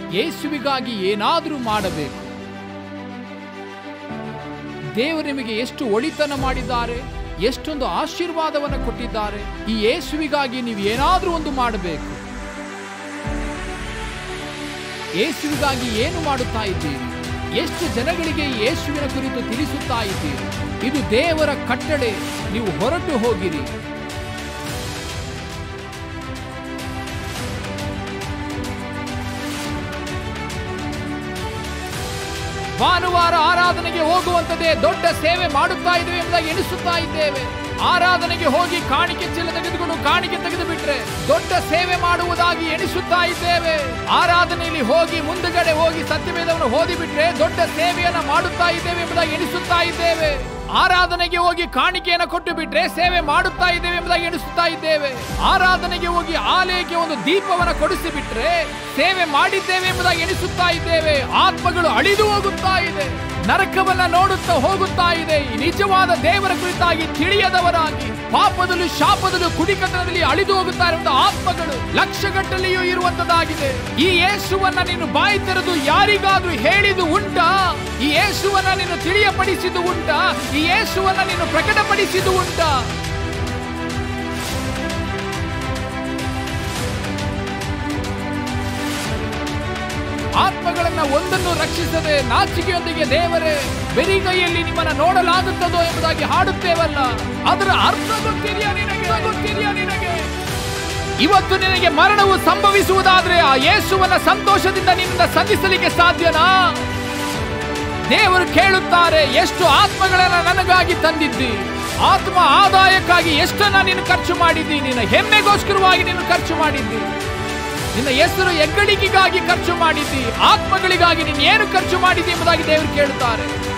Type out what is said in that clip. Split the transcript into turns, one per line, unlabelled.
ಯೇಸುವಿಗಾಗಿ ಏನಾದರೂ ಮಾಡಬೇಕು ದೇವರು ನಿಮಗೆ ಎಷ್ಟು ಒಳಿತನ ಮಾಡಿದ್ದಾರೆ ಎಷ್ಟೊಂದು ಆಶೀರ್ವಾದವನ್ನು ಕೊಟ್ಟಿದ್ದಾರೆ ಈ ಯೇಸುವಿಗಾಗಿ ನೀವು ಏನಾದರೂ ಒಂದು ಮಾಡಬೇಕು ಯೇಸುವಿಗಾಗಿ ಏನು ಮಾಡುತ್ತಾ ಇದ್ದೀರಿ ಎಷ್ಟು ಜನಗಳಿಗೆ ಈ ಯೇಸುವಿನ ಕುರಿತು ತಿಳಿಸುತ್ತಾ ಇದ್ದೀರಿ ಇದು ದೇವರ ಕಟ್ಟಳೆ ನೀವು ಹೊರಟು ಹೋಗಿರಿ ಭಾನುವಾರ ಆರಾಧನೆಗೆ ಹೋಗುವಂತದೇ ದೊಡ್ಡ ಸೇವೆ ಮಾಡುತ್ತಾ ಇದ್ದೇವೆ ಎಂಬುದಾಗಿ ಎಣಿಸುತ್ತಾ ಇದ್ದೇವೆ ಆರಾಧನೆಗೆ ಹೋಗಿ ಕಾಣಿಕೆ ಚೀಲ ತೆಗೆದುಕೊಂಡು ಕಾಣಿಕೆ ತೆಗೆದು ಬಿಟ್ರೆ ದೊಡ್ಡ ಸೇವೆ ಮಾಡುವುದಾಗಿ ಎಣಿಸುತ್ತಾ ಇದ್ದೇವೆ ಆರಾಧನೆಯಲ್ಲಿ ಹೋಗಿ ಮುಂದುಗಡೆ ಹೋಗಿ ಸತ್ಯವೇದವನ್ನು ಓದಿ ಬಿಟ್ರೆ ದೊಡ್ಡ ಸೇವೆಯನ್ನ ಮಾಡುತ್ತಾ ಇದ್ದೇವೆ ಎಂಬುದಾಗಿ ಎಣಿಸುತ್ತಾ ಇದ್ದೇವೆ ಆರಾಧನೆಗೆ ಹೋಗಿ ಕಾಣಿಕೆಯನ್ನು ಕೊಟ್ಟು ಬಿಟ್ರೆ ಸೇವೆ ಮಾಡುತ್ತಾ ಇದ್ದೇವೆ ಎಂಬುದಾಗಿ ಎಣಿಸುತ್ತಾ ಇದ್ದೇವೆ ಆರಾಧನೆಗೆ ಹೋಗಿ ಆಲಯಕ್ಕೆ ಒಂದು ದೀಪವನ್ನು ಕೊಡಿಸಿ ಬಿಟ್ರೆ ಸೇವೆ ಮಾಡಿದ್ದೇವೆ ಎಂಬುದಾಗಿ ಎಣಿಸುತ್ತಾ ಇದ್ದೇವೆ ಆತ್ಮಗಳು ಅಳಿದು ಹೋಗುತ್ತಾ ಇದೆ ನರಕವನ್ನ ನೋಡುತ್ತಾ ಹೋಗುತ್ತಾ ಇದೆ ಈ ನಿಜವಾದ ದೇವರ ಕುರಿತಾಗಿ ತಿಳಿಯದವರಾಗಿ ಪಾಪದಲ್ಲೂ ಶಾಪದಲ್ಲೂ ಕುಡಿಕತನದಲ್ಲಿ ಅಳಿದು ಹೋಗುತ್ತಾ ಇರುವಂತಹ ಆತ್ಮಗಳು ಲಕ್ಷಗಟ್ಟಲೆಯೂ ಇರುವಂತದ್ದಾಗಿದೆ ಈ ಯೇಸುವನ್ನ ನೀನು ಬಾಯಿ ತೆರೆದು ಯಾರಿಗಾದ್ರೂ ಹೇಳಿದು ಉಂಟಾ ಈ ಯೇಸುವನ್ನ ನೀನು ತಿಳಿಯಪಡಿಸಿದ್ದು ಉಂಟಾ ಈ ಯೇಸುವನ್ನ ನೀನು ಪ್ರಕಟಪಡಿಸಿದ್ದು ಉಂಟಾ ಆತ್ಮಗಳನ್ನ ಒಂದನ್ನು ರಕ್ಷಿಸದೆ ನಾಚಿಕೆಯೊಂದಿಗೆ ದೇವರೇ ಬೆರಿಗೈಯಲ್ಲಿ ನಿಮ್ಮನ್ನ ನೋಡಲಾಗುತ್ತದೋ ಎಂಬುದಾಗಿ ಹಾಡುತ್ತೇವಲ್ಲ ಅದರ ಅರ್ಥ ಗೊತ್ತಿದೆಯಾ ನಿನಗೆ ಗೊತ್ತಿದೆಯಾ ನಿನಗೆ ಇವತ್ತು ನಿನಗೆ ಮರಣವು ಸಂಭವಿಸುವುದಾದ್ರೆ ಆ ಯೇಸುವನ್ನ ಸಂತೋಷದಿಂದ ನಿನ್ನಿಂದ ಸಂಧಿಸಲಿಕ್ಕೆ ಸಾಧ್ಯನಾ ದೇವರು ಕೇಳುತ್ತಾರೆ ಎಷ್ಟು ಆತ್ಮಗಳನ್ನ ನನಗಾಗಿ ತಂದಿದ್ದಿ ಆತ್ಮ ಆದಾಯಕ್ಕಾಗಿ ಎಷ್ಟನ್ನ ನೀನು ಖರ್ಚು ಮಾಡಿದ್ದಿ ನಿನ್ನ ಹೆಮ್ಮೆಗೋಸ್ಕರವಾಗಿ ನೀನು ಖರ್ಚು ಮಾಡಿದ್ದಿ ನಿನ್ನ ಹೆಸರು ಹೆಗ್ಗಳಿಕೆಗಾಗಿ ಖರ್ಚು ಮಾಡಿದ್ದಿ ಆತ್ಮಗಳಿಗಾಗಿ ನೀನು ಏನು ಖರ್ಚು ಮಾಡಿದ್ದಿ ಎಂಬುದಾಗಿ ದೇವರು ಕೇಳುತ್ತಾರೆ